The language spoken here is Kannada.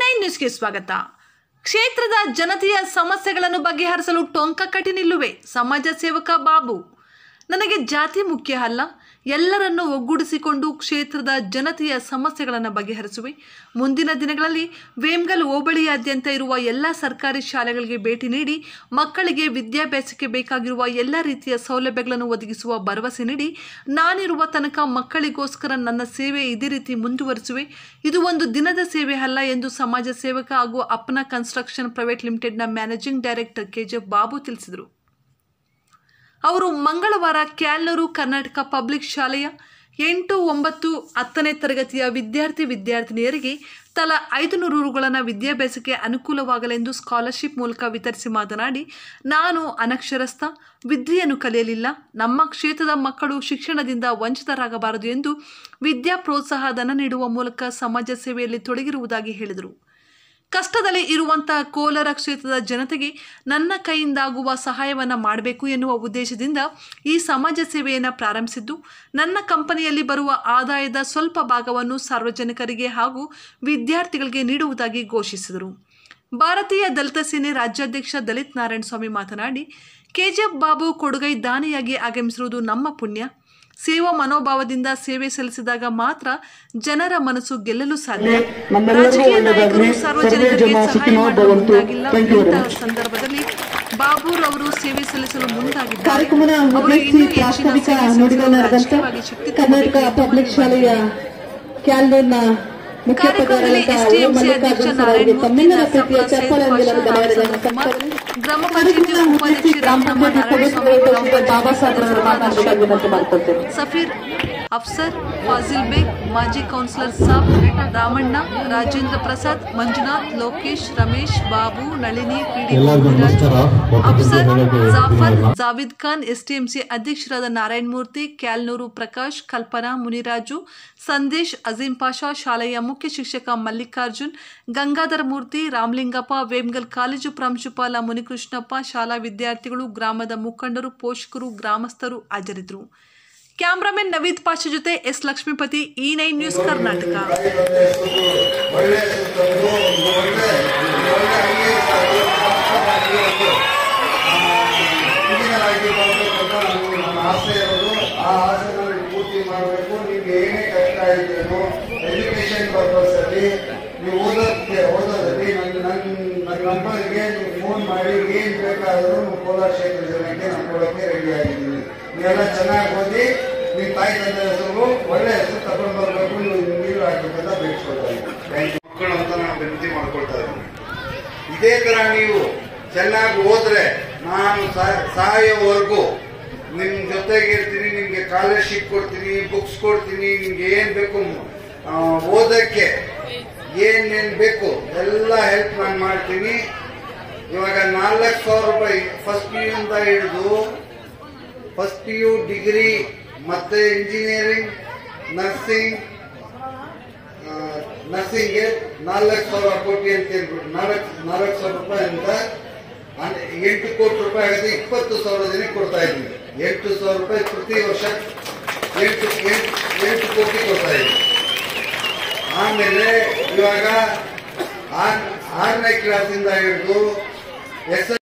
ನೈನ್ ನ್ಯೂಸ್ಗೆ ಸ್ವಾಗತ ಕ್ಷೇತ್ರದ ಜನತೆಯ ಸಮಸ್ಯೆಗಳನ್ನು ಬಗೆಹರಿಸಲು ಟೊಂಕ ಕಟ್ಟಿ ನಿಲ್ಲುವೆ ಸಮಾಜ ಸೇವಕ ಬಾಬು ನನಗೆ ಜಾತಿ ಮುಖ್ಯ ಅಲ್ಲ ಎಲ್ಲರನ್ನೂ ಒಗ್ಗೂಡಿಸಿಕೊಂಡು ಕ್ಷೇತ್ರದ ಜನತೆಯ ಸಮಸ್ಯೆಗಳನ್ನು ಬಗೆಹರಿಸುವೆ ಮುಂದಿನ ದಿನಗಳಲ್ಲಿ ವೇಮ್ಗಲ್ ಹೋಬಳಿಯಾದ್ಯಂತ ಇರುವ ಎಲ್ಲ ಸರ್ಕಾರಿ ಶಾಲೆಗಳಿಗೆ ಭೇಟಿ ನೀಡಿ ಮಕ್ಕಳಿಗೆ ವಿದ್ಯಾಭ್ಯಾಸಕ್ಕೆ ಬೇಕಾಗಿರುವ ಎಲ್ಲ ರೀತಿಯ ಸೌಲಭ್ಯಗಳನ್ನು ಒದಗಿಸುವ ಭರವಸೆ ನೀಡಿ ನಾನಿರುವ ತನಕ ಮಕ್ಕಳಿಗೋಸ್ಕರ ನನ್ನ ಸೇವೆ ಇದೇ ರೀತಿ ಮುಂದುವರಿಸುವೆ ಇದು ಒಂದು ದಿನದ ಸೇವೆ ಅಲ್ಲ ಎಂದು ಸಮಾಜ ಸೇವಕ ಹಾಗೂ ಅಪ್ನಾ ಕನ್ಸ್ಟ್ರಕ್ಷನ್ ಪ್ರೈವೇಟ್ ಲಿಮಿಟೆಡ್ನ ಮ್ಯಾನೇಜಿಂಗ್ ಡೈರೆಕ್ಟರ್ ಕೆಜೆ ಬಾಬು ತಿಳಿಸಿದರು ಅವರು ಮಂಗಳವಾರ ಕ್ಯಾಲ್ನೂರು ಕರ್ನಾಟಕ ಪಬ್ಲಿಕ್ ಶಾಲೆಯ ಎಂಟು ಒಂಬತ್ತು ಹತ್ತನೇ ತರಗತಿಯ ವಿದ್ಯಾರ್ಥಿ ವಿದ್ಯಾರ್ಥಿನಿಯರಿಗೆ ತಲಾ ಐದು ನೂರು ರುಗಳನ್ನು ವಿದ್ಯಾಭ್ಯಾಸಕ್ಕೆ ಅನುಕೂಲವಾಗಲೆಂದು ಸ್ಕಾಲರ್ಶಿಪ್ ಮೂಲಕ ವಿತರಿಸಿ ಮಾತನಾಡಿ ನಾನು ಅನಕ್ಷರಸ್ಥ ವಿದ್ಯೆಯನ್ನು ಕಲಿಯಲಿಲ್ಲ ನಮ್ಮ ಕ್ಷೇತ್ರದ ಮಕ್ಕಳು ಶಿಕ್ಷಣದಿಂದ ವಂಚಿತರಾಗಬಾರದು ಎಂದು ವಿದ್ಯಾ ಪ್ರೋತ್ಸಾಹ ಧನ ನೀಡುವ ಮೂಲಕ ಸಮಾಜ ಸೇವೆಯಲ್ಲಿ ತೊಡಗಿರುವುದಾಗಿ ಹೇಳಿದರು ಕಷ್ಟದಲ್ಲಿ ಇರುವಂತಹ ಕೋಲಾರ ಕ್ಷೇತ್ರದ ಜನತೆಗೆ ನನ್ನ ಕೈಯಿಂದಾಗುವ ಸಹಾಯವನ್ನು ಮಾಡಬೇಕು ಎನ್ನುವ ಉದ್ದೇಶದಿಂದ ಈ ಸಮಾಜ ಸೇವೆಯನ್ನು ಪ್ರಾರಂಭಿಸಿದ್ದು ನನ್ನ ಕಂಪನಿಯಲ್ಲಿ ಬರುವ ಆದಾಯದ ಸ್ವಲ್ಪ ಭಾಗವನ್ನು ಸಾರ್ವಜನಿಕರಿಗೆ ಹಾಗೂ ವಿದ್ಯಾರ್ಥಿಗಳಿಗೆ ನೀಡುವುದಾಗಿ ಘೋಷಿಸಿದರು ಭಾರತೀಯ ದಲಿತ ಸೇನೆ ರಾಜ್ಯಾಧ್ಯಕ್ಷ ದಲಿತ್ ನಾರಾಯಣ ಸ್ವಾಮಿ ಮಾತನಾಡಿ ಕೆಜಿಎಫ್ ಬಾಬು ಕೊಡುಗೈ ದಾನಿಯಾಗಿ ಆಗಮಿಸಿರುವುದು ನಮ್ಮ ಪುಣ್ಯ ಸೇವಾ ಮನೋಭಾವದಿಂದ ಸೇವೆ ಸಲ್ಲಿಸಿದಾಗ ಮಾತ್ರ ಜನರ ಮನಸ್ಸು ಗೆಲ್ಲಲು ಸಾಧ್ಯ ನಮ್ಮೆಲ್ಲರಿಗೂ ರಾಜಕೀಯ ಒಳ್ಳೆಯದಾಗಲಿ. ನಾಯಕರು ಸಾರ್ವಜನಿಕರಿಗೆ ಸರ್ವೇ ಜನ ಸಹಾಯ ಸುಖಿನೋ ಮಾಡಲು ಭವಂತು. ಮುಂದಾಗಿಲ್ಲ Thank you very ಇಂತಹ much. ಸಂದರ್ಭದಲ್ಲಿ ಬಾಬೂರ್ ಅವರು ಸೇವೆ ಸಲ್ಲಿಸಲು ಮುಂದಾಗಿದ್ದಾರೆ ಕಾರ್ಯಕ್ರಮದ ಅವರು ಮುಖ್ಯಸ್ಥಿ ಇನ್ನೂ ಹೆಚ್ಚಿನ ಪ್ರಾಸ್ತಾವಿಕ ಸೇವೆ ಸಲ್ಲಿಸಲು ನುಡಿಗಳನ್ನಾದಂಥ ರಾಜಕೀಯವಾಗಿ ಶಕ್ತಿ ಕರ್ನಾಟಕ ತುಂಬಬೇಕು ಪಬ್ಲಿಕ್ ಶಾಲೆಯ ಕ್ಯಾಲ್ಡರ್ನ ಕಾರ್ಯಕ್ರಮದಲ್ಲಿ ಮುಖ್ಯೋಪಾಧ್ಯಾಯರಾದಂತಹ ಎಸ್ಡಿಎಂಸಿ ಅಧ್ಯಕ್ಷ ಮಲ್ಲಿಕಾರ್ಜುನ್ ನಾರಾಯಣ ಅವರಿಗೆ ಮೂರ್ತಿ ತಮ್ಮೆಲ್ಲರ ಪ್ರೀತಿಯ ಚಪ್ಪಾಳೆಯನ್ನು ಧನ್ಯವಾದಗಳನ್ನು ಧನ್ಯವಾದಗಳನ್ನು ಗ್ರಾಮ ಕಾರ್ಯಕ್ರಮದ ಪಂಚಾಯತಿ ಮುಖ್ಯಸ್ಥಿ ಉಪಾಧ್ಯಕ್ಷ ಗ್ರಾಮ ರಾಮಮ್ಮ ಪಂಚಾಯತಿ ನಾರಾಯಣ ಸದಸ್ಯರು ಬಾಬಾ ಸಾಹೇಬ್ ಅವರು ಮಾತನಾಡಬೇಕಾಗಿ ವಿನಂತಿ ಮಾಡ್ಕೊಳ್ತೇನೆ ಸಫೀರ್ ಅಫ್ಸರ್ ಫಾಜಿಲ್ ಬೇಗ್ ಮಾಜಿ ಕೌನ್ಸಿಲರ್ ಸಾಬ್ ರಾಮಣ್ಣ ರಾಜೇಂದ್ರ ಪ್ರಸಾದ್ ಮಂಜುನಾಥ್ ಲೋಕೇಶ್ ರಮೇಶ್ ಬಾಬು ನಳಿನಿ ಪಿಡಿ ಎಲ್ಲರಿಗೂ ನಮಸ್ಕಾರ. ಅಫ್ಸರ್ ಒಬ್ಬೊಬ್ಬರಿಗೆ ಜಾಫರ್ ಧನ್ಯವಾದ. ಜಾವಿದ್ ಖಾನ್ ಎಸ್ಟಿಎಂಸಿ ಅಧ್ಯಕ್ಷರಾದ ನಾರಾಯಣ ಮೂರ್ತಿ ಕ್ಯಾಲ್ನೂರು ಪ್ರಕಾಶ್ ಕಲ್ಪನಾ ಮುನಿರಾಜು ಸಂದೇಶ್ ಅಜೀಂ ಪಾಷಾ ಶಾಲೆಯ ಮುಖ್ಯ ಶಿಕ್ಷಕ ಮಲ್ಲಿಕಾರ್ಜುನ್ ಗಂಗಾಧರ ಮೂರ್ತಿ ರಾಮಲಿಂಗಪ್ಪ ವೇಮ್ಗಲ್ ಕಾಲೇಜು ಪ್ರಾಂಶುಪಾಲ ಮುನಿಕೃಷ್ಣಪ್ಪ ಶಾಲಾ ವಿದ್ಯಾರ್ಥಿಗಳು ಗ್ರಾಮದ ಮುಖಂಡರು ಪೋಷಕರು ಗ್ರಾಮಸ್ಥರು ಹಾಜರಿದ್ದರು ಕ್ಯಾಮ್ರಾಮನ್ ನವೀದ್ ಪಾಷಾ ಜೊತೆ S Lakshmipathi E nine news Karnataka ಒಳ್ಳೆ ಸುತ್ತಮುತ್ತ ಒಂದು ಒಳ್ಳೆ ಒಳ್ಳೆ ಐಎಎಸ್ ಇಂಜಿನಿಯರ್ ಆಗಿ ಬರಬೇಕು ಅಂತ ನಮ್ಗೆ ನಮ್ಮ ಆಸೆ ಇರೋದು ಆ ಆಸೆಗಳನ್ನು ಪೂರ್ತಿ ಮಾಡಬೇಕು ನಿಮ್ಗೆ ಏನೇ ಕಷ್ಟ ಇದೆಯೋ ಎಜುಕೇಶನ್ ಪರ್ಪಸ್ ಅಲ್ಲಿ ನೀವು ಓದೋದಕ್ಕೆ ಓದೋದಲ್ಲಿ ನನ್ನ ನನ್ನ ನನ್ನ ನಂಬರ್ಗೆ ನೀವು ಫೋನ್ ಮಾಡಿ ಏನ್ ಬೇಕಾದರೂ ನೀವು ಕೋಲಾರ ಕ್ಷೇತ್ರ ಜನಕ್ಕೆ ನಾನು ಕೊಡೋಕ್ಕೆ ರೆಡಿ ಆಗಿದ್ದೀನಿ ನೀವೆಲ್ಲ ಚೆನ್ನಾಗಿ ಓದಿ ನಿಮ್ಮ ತಾಯಿ ತಂದೆ ಹೆಸರು ಒಳ್ಳೆ ಹೆಸರು ತಗೊಂಡು ಬರಬೇಕು ನೀವು ನೀರು ಹಾಕ್ಬೇಕಂತ ಬೇಡ್ಕೊಳ್ತಾ ಇದ್ದೀನಿ ಮಕ್ಕಳು ಅಂತ ನಾನು ವಿನಂತಿ ಮಾಡ್ಕೊಳ್ತಾ ಇದ್ದೀನಿ ಇದೇ ತರ ನೀವು ಚೆನ್ನಾಗಿ ಓದ್ರೆ ನಾನು ಸಾ- ಸಾಯೋವರೆಗೂ ನಿಮ್ ಜೊತೆಗೆ ಇರ್ತೀನಿ ನಿಮ್ಗೆ ಸ್ಕಾಲರ್ಶಿಪ್ ಕೊಡ್ತೀನಿ ಬುಕ್ಸ್ ಕೊಡ್ತೀನಿ ನಿಮ್ಗೆ ಏನ್ ಬೇಕು ಆ, ಓದಕ್ಕೆ ಏನೇನ್ ಬೇಕು ಎಲ್ಲ ಹೆಲ್ಪ್ ನಾನು ಮಾಡ್ತೀನಿ ಇವಾಗ ನಾಲ್ಕು ಸಾವಿರ ರೂಪಾಯಿ ಫಸ್ಟ್ ಪಿ ಯು ಇಂದ ಹಿಡಿದು ಫಸ್ಟ್ ಪಿ ಯು ಡಿಗ್ರಿ ಮತ್ತೆ ಇಂಜಿನಿಯರಿಂಗ್ ನರ್ಸಿಂಗ್ ನರ್ಸಿಂಗ್ಗೆ ನಾಲ್ಕು ಸಾವಿರ ಕೋಟಿ ಅಂತ ಹೇಳ್ಬಿಟ್ಟು ನಾಲ್ಕು ನಾಲ್ಕು ಸಾವಿರ ರೂಪಾಯಿಂದ ಅನ್- ಎಂಟು ಕೋಟಿ ರೂಪಾಯಿ ಆಗುತ್ತೆ ಇಪ್ಪತ್ತು ಸಾವಿರ ಜನಕ್ಕೆ ಕೊಡ್ತಾ ಇದ್ದೀನಿ ಎಂಟು ಸಾವಿರ ರೂಪಾಯಿ ಪ್ರತಿ ವರ್ಷ ಎಂಟು ಎಂಟು ಎಂಟು ಕೋಟಿ ಕೊಡ್ತಾ ಇದ್ದೀನಿ ಆಮೇಲೆ ಇವಾಗ ಆರ್- ಆರನೇ ಕ್ಲಾಸಿಂದ ಹಿಡಿದು ಎಸ್